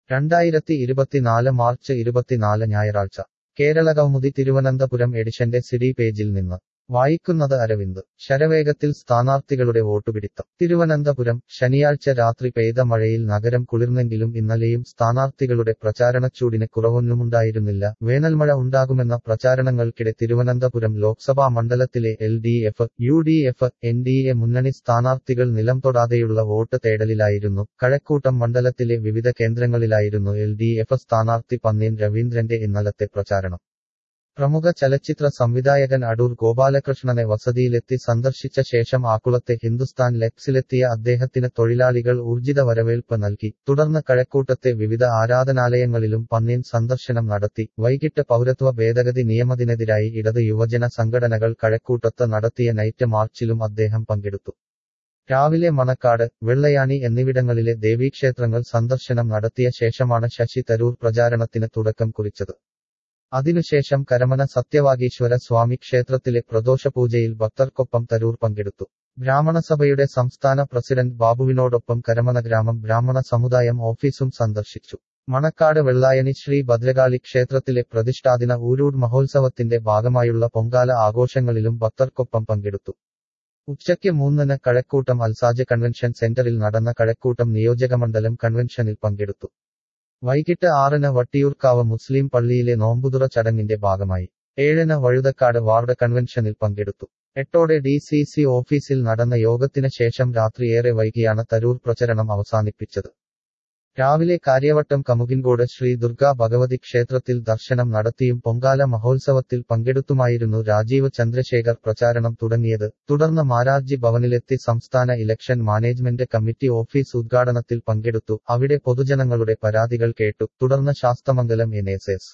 രണ്ടായിരത്തി ഇരുപത്തിനാല് മാർച്ച് ഇരുപത്തിനാല് ഞായറാഴ്ച കേരളകൗമുദി തിരുവനന്തപുരം എഡിഷന്റെ സിഡി പേജിൽ നിന്ന് വായിക്കുന്നത് അരവിന്ദ് ശരവേഗത്തിൽ സ്ഥാനാർത്ഥികളുടെ വോട്ടുപിടിത്തം തിരുവനന്തപുരം ശനിയാഴ്ച രാത്രി പെയ്ത മഴയിൽ നഗരം കുളിർന്നെങ്കിലും ഇന്നലെയും സ്ഥാനാർത്ഥികളുടെ പ്രചാരണച്ചൂടിന് കുറവൊന്നുമുണ്ടായിരുന്നില്ല വേനൽമഴ ഉണ്ടാകുമെന്ന പ്രചാരണങ്ങൾക്കിടെ തിരുവനന്തപുരം ലോക്സഭാ മണ്ഡലത്തിലെ L D F U D F N D A മുന്നണി സ്ഥാനാർത്ഥികൾ നിലം തൊടാതെയുള്ള വോട്ട് തേടലിലായിരുന്നു കഴക്കൂട്ടം മണ്ഡലത്തിലെ വിവിധ കേന്ദ്രങ്ങളിലായിരുന്നു എൽ ഡി എഫ് സ്ഥാനാർത്ഥി പന്നീൻ രവീന്ദ്രന്റെ ഇന്നലത്തെ പ്രചാരണം പ്രമുഖ ചലച്ചിത്ര സംവിധായകൻ അടൂർ ഗോപാലകൃഷ്ണനെ വസതിയിലെത്തി സന്ദർശിച്ച ശേഷം ആക്കുളത്തെ ഹിന്ദുസ്ഥാൻ ലെക്സിലെത്തിയ അദ്ദേഹത്തിന് തൊഴിലാളികൾ ഊർജിത വരവേൽപ്പ് നൽകി തുടർന്ന് കഴക്കൂട്ടത്തെ വിവിധ ആരാധനാലയങ്ങളിലും പന്നീൻ സന്ദർശനം നടത്തി വൈകിട്ട് പൗരത്വ ഭേദഗതി നിയമത്തിനെതിരായി ഇടത് യുവജന സംഘടനകൾ കഴക്കൂട്ടത്ത് നടത്തിയ നൈറ്റ് മാർച്ചിലും അദ്ദേഹം പങ്കെടുത്തു രാവിലെ മണക്കാട് വെള്ളയാണി എന്നിവിടങ്ങളിലെ ദേവീക്ഷേത്രങ്ങൾ സന്ദർശനം നടത്തിയ ശേഷമാണ് ശശി തരൂർ പ്രചാരണത്തിന് തുടക്കം കുറിച്ചത് അതിനുശേഷം കരമന സത്യവാഗീശ്വര സ്വാമി ക്ഷേത്രത്തിലെ പ്രദോഷപൂജയിൽ ഭക്തർക്കൊപ്പം തരൂർ പങ്കെടുത്തു ബ്രാഹ്മണസഭയുടെ സംസ്ഥാന പ്രസിഡന്റ് ബാബുവിനോടൊപ്പം കരമന ഗ്രാമം ബ്രാഹ്മണ സമുദായം ഓഫീസും സന്ദർശിച്ചു മണക്കാട് വെള്ളായണി ശ്രീ ഭദ്രകാളി ക്ഷേത്രത്തിലെ പ്രതിഷ്ഠാദിന ഊരൂട് മഹോത്സവത്തിന്റെ ഭാഗമായുള്ള പൊങ്കാല ആഘോഷങ്ങളിലും ഭക്തർക്കൊപ്പം പങ്കെടുത്തു ഉച്ചയ്ക്ക് മൂന്നിന് കഴക്കൂട്ടം അൽസാജ് കൺവെൻഷൻ സെന്ററിൽ നടന്ന കഴക്കൂട്ടം നിയോജകമണ്ഡലം കൺവെൻഷനിൽ പങ്കെടുത്തു വൈകിട്ട് ആറിന് വട്ടിയൂർക്കാവ് മുസ്ലിം പള്ളിയിലെ നോമ്പുതുറ ചടങ്ങിന്റെ ഭാഗമായി ഏഴിന് വഴുതക്കാട് വാർഡ് കൺവെൻഷനിൽ പങ്കെടുത്തു എട്ടോടെ ഡി സി സി ഓഫീസിൽ നടന്ന യോഗത്തിന് ശേഷം രാത്രി ഏറെ വൈകിയാണ് തരൂർ പ്രചരണം അവസാനിപ്പിച്ചത് രാവിലെ കാര്യവട്ടം കമുകിൻകോട് ശ്രീ ദുർഗാ ഭഗവതി ക്ഷേത്രത്തിൽ ദർശനം നടത്തിയും പൊങ്കാല മഹോത്സവത്തിൽ പങ്കെടുത്തുമായിരുന്നു രാജീവ് ചന്ദ്രശേഖർ പ്രചാരണം തുടങ്ങിയത് തുടർന്ന് മാരാർജി ഭവനിലെത്തി സംസ്ഥാന ഇലക്ഷൻ മാനേജ്മെന്റ് കമ്മിറ്റി ഓഫീസ് ഉദ്ഘാടനത്തിൽ പങ്കെടുത്തു അവിടെ പൊതുജനങ്ങളുടെ പരാതികൾ കേട്ടു തുടർന്ന് ശാസ്തമംഗലം എൻ എസ് എസ്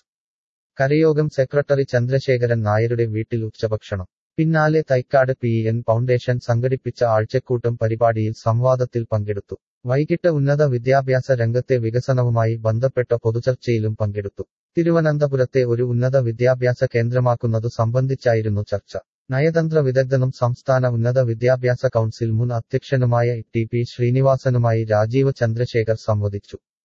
കരയോഗം സെക്രട്ടറി ചന്ദ്രശേഖരൻ നായരുടെ വീട്ടിൽ ഉച്ചഭക്ഷണം പിന്നാലെ തൈക്കാട് പി എൻ ഫൗണ്ടേഷൻ സംഘടിപ്പിച്ച ആഴ്ചക്കൂട്ടം പരിപാടിയിൽ സംവാദത്തിൽ പങ്കെടുത്തു വൈകിട്ട് ഉന്നത വിദ്യാഭ്യാസ രംഗത്തെ വികസനവുമായി ബന്ധപ്പെട്ട പൊതുചർച്ചയിലും പങ്കെടുത്തു തിരുവനന്തപുരത്തെ ഒരു ഉന്നത വിദ്യാഭ്യാസ കേന്ദ്രമാക്കുന്നതു സംബന്ധിച്ചായിരുന്നു ചർച്ച നയതന്ത്ര വിദഗ്ധനും സംസ്ഥാന ഉന്നത വിദ്യാഭ്യാസ കൗൺസിൽ മുൻ അധ്യക്ഷനുമായ ടി പി ശ്രീനിവാസനുമായി രാജീവ് ചന്ദ്രശേഖർ സംവദിച്ചു